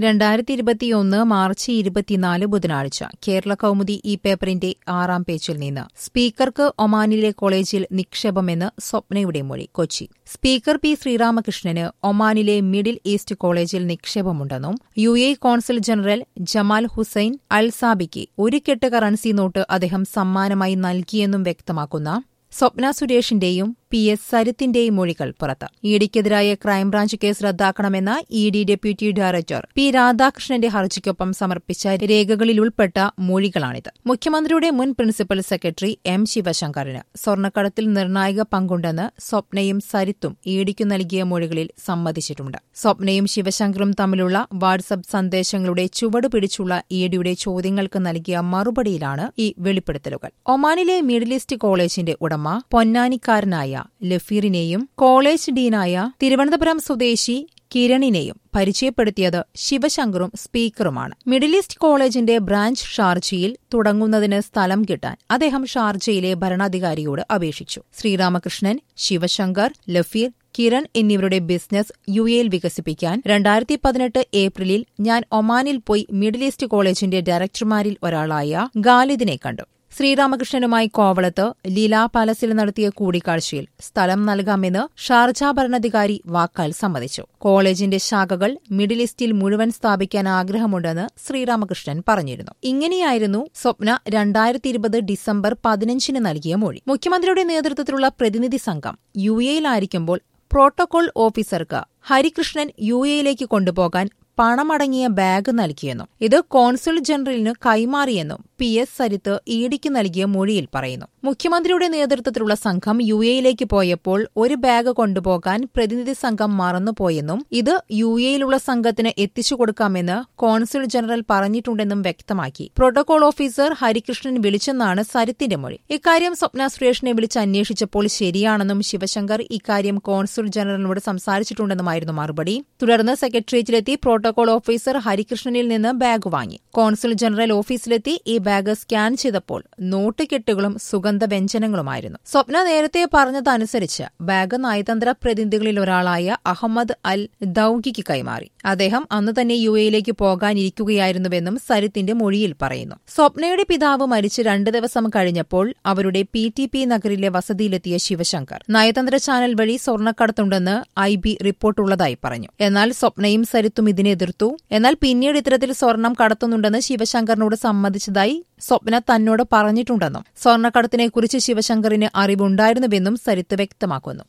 രണ്ടായിരത്തി ഇരുപത്തിയൊന്ന് മാർച്ച് ഇരുപത്തിനാല് ബുധനാഴ്ച കേരള കൗമുദി ഈ പേപ്പറിന്റെ ആറാം പേജിൽ നിന്ന് സ്പീക്കർക്ക് ഒമാനിലെ കോളേജിൽ നിക്ഷേപമെന്ന് സ്വപ്നയുടെ മൊഴി കൊച്ചി സ്പീക്കർ പി ശ്രീരാമകൃഷ്ണന് ഒമാനിലെ മിഡിൽ ഈസ്റ്റ് കോളേജിൽ നിക്ഷേപമുണ്ടെന്നും U A consul general Jamal Hussain അൽസാബിക്ക് ഒരു കെട്ട് കറൻസി നോട്ട് അദ്ദേഹം സമ്മാനമായി നൽകിയെന്നും വ്യക്തമാക്കുന്ന സ്വപ്ന സുരേഷിന്റെയും പി എസ് സരിത്തിന്റെയും മൊഴികൾ പുറത്ത് ഇഡിക്കെതിരായ ക്രൈംബ്രാഞ്ച് കേസ് റദ്ദാക്കണമെന്ന E D deputy director P രാധാകൃഷ്ണന്റെ ഹർജിക്കൊപ്പം സമർപ്പിച്ച രേഖകളിൽ ഉൾപ്പെട്ട മൊഴികളാണിത് മുഖ്യമന്ത്രിയുടെ മുൻ പ്രിൻസിപ്പൽ സെക്രട്ടറി എം ശിവശങ്കറിന് സ്വർണ്ണക്കടത്തിൽ നിർണായക പങ്കുണ്ടെന്ന് സ്വപ്നയും സരിത്തും ഇഡിക്കു നൽകിയ മൊഴികളിൽ സമ്മതിച്ചിട്ടുണ്ട് സ്വപ്നയും ശിവശങ്കറും തമ്മിലുള്ള വാട്സപ്പ് സന്ദേശങ്ങളുടെ ചുവട് പിടിച്ചുള്ള ഇഡിയുടെ ചോദ്യങ്ങൾക്ക് നൽകിയ മറുപടിയിലാണ് ഈ വെളിപ്പെടുത്തലുകൾ ഒമാനിലെ മിഡിൽ ഈസ്റ്റ് കോളേജിന്റെ ഉടമ പൊന്നാനിക്കാരനായ ലഫീറിനെയും കോളേജ് ഡീനായ തിരുവനന്തപുരം സ്വദേശി കിരണിനെയും പരിചയപ്പെടുത്തിയത് ശിവശങ്കറും സ്പീക്കറുമാണ് മിഡിൽ ഈസ്റ്റ് കോളേജിന്റെ ബ്രാഞ്ച് ഷാർജയിൽ തുടങ്ങുന്നതിന് സ്ഥലം കിട്ടാൻ അദ്ദേഹം ഷാർജയിലെ ഭരണാധികാരിയോട് അപേക്ഷിച്ചു ശ്രീരാമകൃഷ്ണൻ ശിവശങ്കർ ലഫീർ കിരൺ എന്നിവരുടെ ബിസിനസ് യു എയിൽ വികസിപ്പിക്കാൻ രണ്ടായിരത്തി പതിനെട്ട് ഏപ്രിലിൽ ഞാൻ ഒമാനിൽ പോയി മിഡിൽ ഈസ്റ്റ് കോളേജിന്റെ ഡയറക്ടർമാരിൽ ഒരാളായ ഗാലിദിനെ കണ്ടു ശ്രീരാമകൃഷ്ണനുമായി കോവളത്ത് ലീലാ പാലസിൽ നടത്തിയ കൂടിക്കാഴ്ചയിൽ സ്ഥലം നൽകാമെന്ന് ഷാർജ ഭരണാധികാരി വാക്കാൽ സമ്മതിച്ചു കോളേജിന്റെ ശാഖകൾ മിഡിൽ ഈസ്റ്റിൽ മുഴുവൻ സ്ഥാപിക്കാൻ ആഗ്രഹമുണ്ടെന്ന് ശ്രീരാമകൃഷ്ണൻ പറഞ്ഞിരുന്നു ഇങ്ങനെയായിരുന്നു സ്വപ്ന രണ്ടായിരത്തി ഇരുപത് ഡിസംബർ പതിനഞ്ചിന് നൽകിയ മൊഴി മുഖ്യമന്ത്രിയുടെ നേതൃത്വത്തിലുള്ള പ്രതിനിധി സംഘം യു എയിലായിരിക്കുമ്പോൾ പ്രോട്ടോകോൾ ഓഫീസർക്ക് ഹരികൃഷ്ണൻ യു എയിലേക്ക് കൊണ്ടുപോകാൻ പണമടങ്ങിയ ബാഗ് നൽകിയെന്നും ഇത് കോൺസുൽ ജനറലിന് കൈമാറിയെന്നും പി എസ് സരിത്ത് ഇഡിക്ക് നൽകിയ മൊഴിയിൽ പറയുന്നു മുഖ്യമന്ത്രിയുടെ നേതൃത്വത്തിലുള്ള സംഘം യു എയിലേക്ക് പോയപ്പോൾ ഒരു ബാഗ് കൊണ്ടുപോകാൻ പ്രതിനിധി സംഘം മറന്നുപോയെന്നും ഇത് യു എയിലുള്ള സംഘത്തിന് എത്തിച്ചു കൊടുക്കാമെന്ന് കോൺസുൽ ജനറൽ പറഞ്ഞിട്ടുണ്ടെന്നും വ്യക്തമാക്കി പ്രോട്ടോകോൾ ഓഫീസർ ഹരികൃഷ്ണൻ വിളിച്ചെന്നാണ് സരിത്തിന്റെ മൊഴി ഇക്കാര്യം സ്വപ്ന സുരേഷിനെ വിളിച്ച് അന്വേഷിച്ചപ്പോൾ ശരിയാണെന്നും ശിവശങ്കർ ഇക്കാര്യം കോൺസുൽ ജനറലിനോട് സംസാരിച്ചിട്ടുണ്ടെന്നുമായിരുന്നു മറുപടി തുടർന്ന് സെക്രട്ടേറിയറ്റിലെത്തി പ്രോട്ടോകോൾ ഓഫീസർ ഹരികൃഷ്ണനിൽ നിന്ന് ബാഗ് വാങ്ങി കോൺസുൽ ജനറൽ ഓഫീസിലെത്തി ഈ ബാഗ് സ്കാൻ ചെയ്തപ്പോൾ നോട്ട് കെട്ടുകളും സുഗന്ധവ്യഞ്ജനങ്ങളുമായിരുന്നു സ്വപ്ന നേരത്തെ പറഞ്ഞതനുസരിച്ച് ബാഗ് നയതന്ത്ര പ്രതിനിധികളിൽ ഒരാളായ അഹമ്മദ് അൽ ദൌഗിക്ക് കൈമാറി അദ്ദേഹം അന്ന് തന്നെ യു എയിലേക്ക് പോകാനിരിക്കുകയായിരുന്നുവെന്നും സരിത്തിന്റെ മൊഴിയിൽ പറയുന്നു സ്വപ്നയുടെ പിതാവ് മരിച്ച് രണ്ട് ദിവസം കഴിഞ്ഞപ്പോൾ അവരുടെ പി ടി പി നഗറിലെ വസതിയിലെത്തിയ ശിവശങ്കർ നയതന്ത്ര ചാനൽ വഴി സ്വർണ്ണക്കടത്തുണ്ടെന്ന് ഐ ബി റിപ്പോർട്ടുള്ളതായി പറഞ്ഞു എന്നാൽ സ്വപ്നയും സരിത്തും ഇതിനെ എതിർത്തു എന്നാൽ പിന്നീട് ഇത്തരത്തിൽ സ്വർണം കടത്തുന്നുണ്ടെന്ന് ശിവശങ്കറിനോട് സമ്മതിച്ചതായി സ്വപ്ന തന്നോട് പറഞ്ഞിട്ടുണ്ടെന്നും സ്വർണ്ണക്കടത്തിനെക്കുറിച്ച് ശിവശങ്കറിന് അറിവുണ്ടായിരുന്നുവെന്നും സരിത്ത് വ്യക്തമാക്കുന്നു